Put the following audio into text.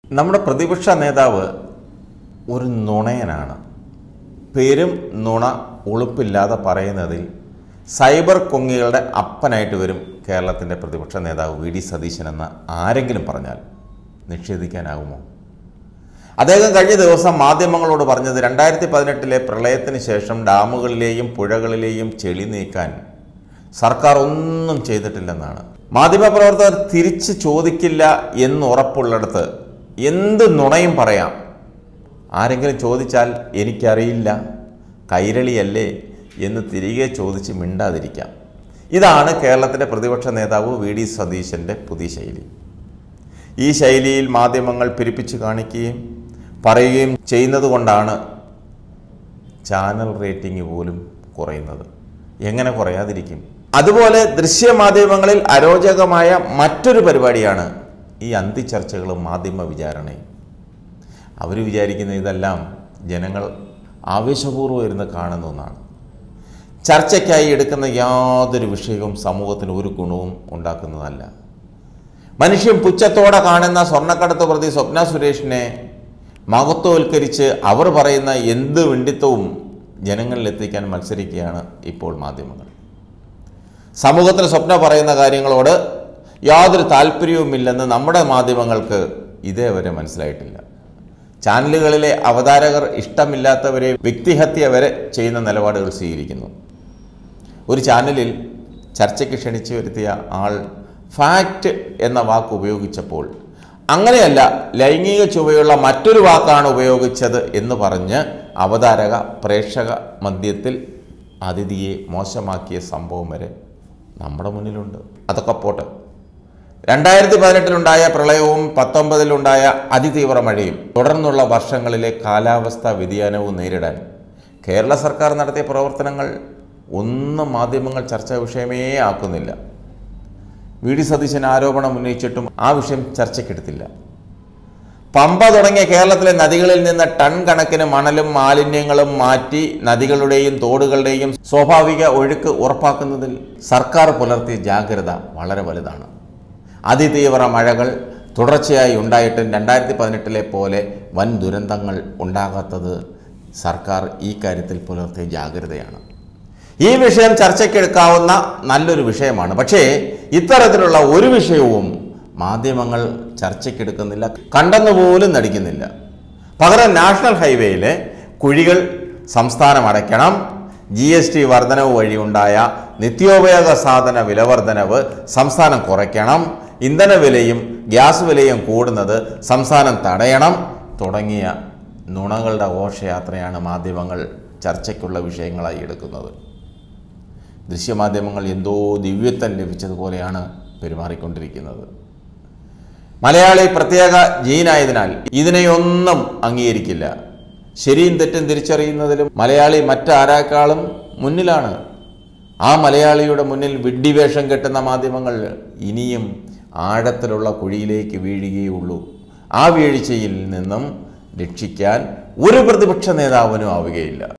നമ്മുടെ പ്രതിപക്ഷ നേതാവ് ഒരു നുണയനാണ് പെരും നുണ ഉളുപ്പില്ലാതെ പറയുന്നതിൽ സൈബർ കൊങ്ങികളുടെ അപ്പനായിട്ട് വരും കേരളത്തിൻ്റെ പ്രതിപക്ഷ നേതാവ് വി ഡി സതീശൻ എന്ന ആരെങ്കിലും പറഞ്ഞാൽ നിഷേധിക്കാനാകുമോ അദ്ദേഹം കഴിഞ്ഞ ദിവസം മാധ്യമങ്ങളോട് പറഞ്ഞത് രണ്ടായിരത്തി പതിനെട്ടിലെ പ്രളയത്തിന് ശേഷം ഡാമുകളിലെയും പുഴകളിലെയും ചെളി നീക്കാൻ സർക്കാർ ഒന്നും ചെയ്തിട്ടില്ലെന്നാണ് മാധ്യമപ്രവർത്തകർ തിരിച്ച് ചോദിക്കില്ല എന്ന് ഉറപ്പുള്ളിടത്ത് എന്ത് നുണയും പറയാം ആരെങ്കിലും ചോദിച്ചാൽ എനിക്കറിയില്ല കൈരളിയല്ലേ എന്ന് തിരികെ ചോദിച്ച് മിണ്ടാതിരിക്കാം ഇതാണ് കേരളത്തിൻ്റെ പ്രതിപക്ഷ നേതാവ് വി ഡി സതീശൻ്റെ പുതിയ ശൈലി ഈ ശൈലിയിൽ മാധ്യമങ്ങൾ പെരുപ്പിച്ച് കാണിക്കുകയും പറയുകയും ചെയ്യുന്നത് കൊണ്ടാണ് ചാനൽ റേറ്റിംഗ് പോലും കുറയുന്നത് എങ്ങനെ കുറയാതിരിക്കും അതുപോലെ ദൃശ്യമാധ്യമങ്ങളിൽ അരോചകമായ മറ്റൊരു പരിപാടിയാണ് ഈ അന്തിച്ചർച്ചകളും മാധ്യമ വിചാരണയും അവർ വിചാരിക്കുന്ന ഇതെല്ലാം ജനങ്ങൾ ആവേശപൂർവ്വം ഇരുന്ന് കാണുന്ന ഒന്നാണ് ചർച്ചയ്ക്കായി എടുക്കുന്ന യാതൊരു വിഷയവും സമൂഹത്തിന് ഒരു ഗുണവും ഉണ്ടാക്കുന്നതല്ല മനുഷ്യൻ പുച്ഛത്തോടെ കാണുന്ന സ്വർണ്ണക്കടത്ത് പ്രതി സ്വപ്ന സുരേഷിനെ മഹത്വവൽക്കരിച്ച് അവർ പറയുന്ന എന്ത് വിണ്ടിത്തവും ജനങ്ങളിലെത്തിക്കാൻ മത്സരിക്കുകയാണ് ഇപ്പോൾ മാധ്യമങ്ങൾ സമൂഹത്തിൽ സ്വപ്ന പറയുന്ന കാര്യങ്ങളോട് യാതൊരു താല്പര്യവുമില്ലെന്ന് നമ്മുടെ മാധ്യമങ്ങൾക്ക് ഇതേവരെ മനസ്സിലായിട്ടില്ല ചാനലുകളിലെ അവതാരകർ ഇഷ്ടമില്ലാത്തവരെ വ്യക്തിഹത്യ വരെ ചെയ്യുന്ന നിലപാടുകൾ സ്വീകരിക്കുന്നു ഒരു ചാനലിൽ ചർച്ചയ്ക്ക് ക്ഷണിച്ചു വരുത്തിയ ആൾ ഫാക്റ്റ് എന്ന വാക്ക് ഉപയോഗിച്ചപ്പോൾ അങ്ങനെയല്ല ലൈംഗിക ചുവയുള്ള മറ്റൊരു വാക്കാണ് ഉപയോഗിച്ചത് എന്ന് പറഞ്ഞ് അവതാരക പ്രേക്ഷക മധ്യത്തിൽ അതിഥിയെ മോശമാക്കിയ സംഭവം വരെ നമ്മുടെ മുന്നിലുണ്ട് അതൊക്കെ പോട്ടെ രണ്ടായിരത്തി പതിനെട്ടിലുണ്ടായ പ്രളയവും പത്തൊമ്പതിലുണ്ടായ അതിതീവ്ര മഴയും തുടർന്നുള്ള വർഷങ്ങളിലെ കാലാവസ്ഥാ വ്യതിയാനവും നേരിടാൻ കേരള സർക്കാർ നടത്തിയ പ്രവർത്തനങ്ങൾ ഒന്നും മാധ്യമങ്ങൾ ചർച്ചാ വിഷയമേ ആക്കുന്നില്ല വി ഡി സതീശൻ ആരോപണം ഉന്നയിച്ചിട്ടും ആ വിഷയം ചർച്ചയ്ക്കെടുത്തില്ല പമ്പ തുടങ്ങിയ കേരളത്തിലെ നദികളിൽ നിന്ന് ടൺ കണക്കിന് മണലും മാലിന്യങ്ങളും മാറ്റി നദികളുടെയും തോടുകളുടെയും സ്വാഭാവിക ഒഴുക്ക് ഉറപ്പാക്കുന്നതിൽ സർക്കാർ പുലർത്തിയ ജാഗ്രത വളരെ വലുതാണ് അതിതീവ്ര മഴകൾ തുടർച്ചയായി ഉണ്ടായിട്ടും രണ്ടായിരത്തി പതിനെട്ടിലെ പോലെ വൻ ദുരന്തങ്ങൾ ഉണ്ടാകാത്തത് സർക്കാർ ഈ കാര്യത്തിൽ പുലർത്തിയ ജാഗ്രതയാണ് ഈ വിഷയം ചർച്ചയ്ക്കെടുക്കാവുന്ന നല്ലൊരു വിഷയമാണ് പക്ഷേ ഇത്തരത്തിലുള്ള ഒരു വിഷയവും മാധ്യമങ്ങൾ ചർച്ചയ്ക്കെടുക്കുന്നില്ല കണ്ടെന്ന് പോലും നടിക്കുന്നില്ല പകരം നാഷണൽ ഹൈവേയിലെ കുഴികൾ സംസ്ഥാനം അടയ്ക്കണം ജി എസ് ടി വർധനവ് വഴിയുണ്ടായ നിത്യോപയോഗ സാധന വിലവർധനവ് സംസ്ഥാനം കുറയ്ക്കണം ഇന്ധന വിലയും ഗ്യാസ് വിലയും കൂടുന്നത് സംസ്ഥാനം തടയണം തുടങ്ങിയ നുണകളുടെ ഘോഷയാത്രയാണ് മാധ്യമങ്ങൾ ചർച്ചയ്ക്കുള്ള വിഷയങ്ങളായി എടുക്കുന്നത് ദൃശ്യമാധ്യമങ്ങൾ എന്തോ ദിവ്യത്വം ലഭിച്ചതുപോലെയാണ് പെരുമാറിക്കൊണ്ടിരിക്കുന്നത് മലയാളി പ്രത്യേക ജീനായതിനാൽ ഇതിനെയൊന്നും അംഗീകരിക്കില്ല ശരിയും തെറ്റും തിരിച്ചറിയുന്നതിലും മലയാളി മറ്റാരാക്കാളും മുന്നിലാണ് ആ മലയാളിയുടെ മുന്നിൽ വിഡ്ഢിവേഷം കെട്ടുന്ന മാധ്യമങ്ങൾ ഇനിയും ആഴത്തിലുള്ള കുഴിയിലേക്ക് വീഴുകയുള്ളൂ ആ വീഴ്ചയിൽ നിന്നും രക്ഷിക്കാൻ ഒരു പ്രതിപക്ഷ നേതാവിനും ആവുകയില്ല